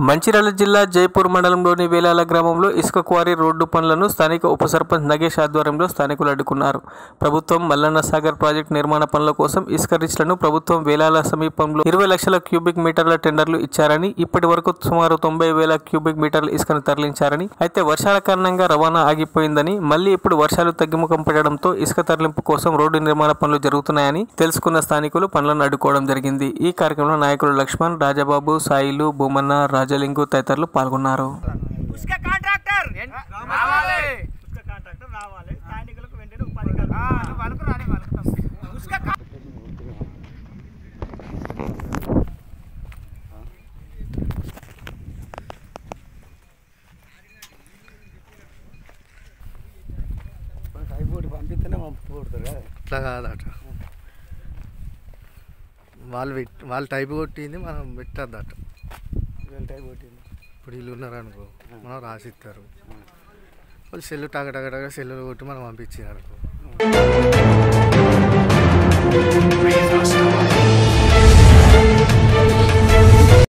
మంచిర్యాల జిల్లా జైపూర్ మండలంలోని వేలాల గ్రామంలో ఇసుక క్వారీ రోడ్డు పనులను స్థానిక ఉప సర్పంచ్ నగేష్ ఆధ్వర్యంలో స్థానికులు అడ్డుకున్నారు ప్రభుత్వం మల్లన్న సాగర్ ప్రాజెక్టు నిర్మాణ పనుల కోసం ఇసుక రిచ్లను ప్రభుత్వం వేలాల సమీపంలో ఇరవై లక్షల క్యూబిక్ మీటర్ల టెండర్లు ఇచ్చారని ఇప్పటి వరకు సుమారు తొంభై వేల క్యూబిక్ మీటర్ల ఇసుకను తరలించారని అయితే వర్షాల కారణంగా రవాణా ఆగిపోయిందని మళ్లీ ఇప్పుడు వర్షాలు తగ్గుముఖం పడడంతో ఇసుక తరలింపు కోసం రోడ్డు నిర్మాణ పనులు జరుగుతున్నాయని తెలుసుకున్న స్థానికులు పనులను అడ్డుకోవడం జరిగింది ఈ కార్యక్రమంలో నాయకులు లక్ష్మణ్ రాజబాబు సాయిలు భూమన్న రాజలింగు తదితరులు పాల్గొన్నారు ఉస్క కాంట్రాక్టర్ రావాలి ఉచిత కాంట్రాక్టర్ రావాలి స్థానికులకు వెంటనే ఉపాధి ఆ, కల్పించాలి. నువ్వు అనుకురా నేను అనుకున్నాం ఉస్క కా- టైపోటీ పంపిస్తేనే పంపుతారు కదా అట్లా కాదట వాళ్ళు పెట్టి వాళ్ళు టైప్ కొట్టింది మనం పెట్టద్దట వీళ్ళు టైపోటీ ఇప్పుడు వీళ్ళు ఉన్నారు అనుకో మనం రాసిస్తారు వాళ్ళు సెల్లు టగ టగ టగ సెల్లు కొట్టి మనం పంపించారు అనుకో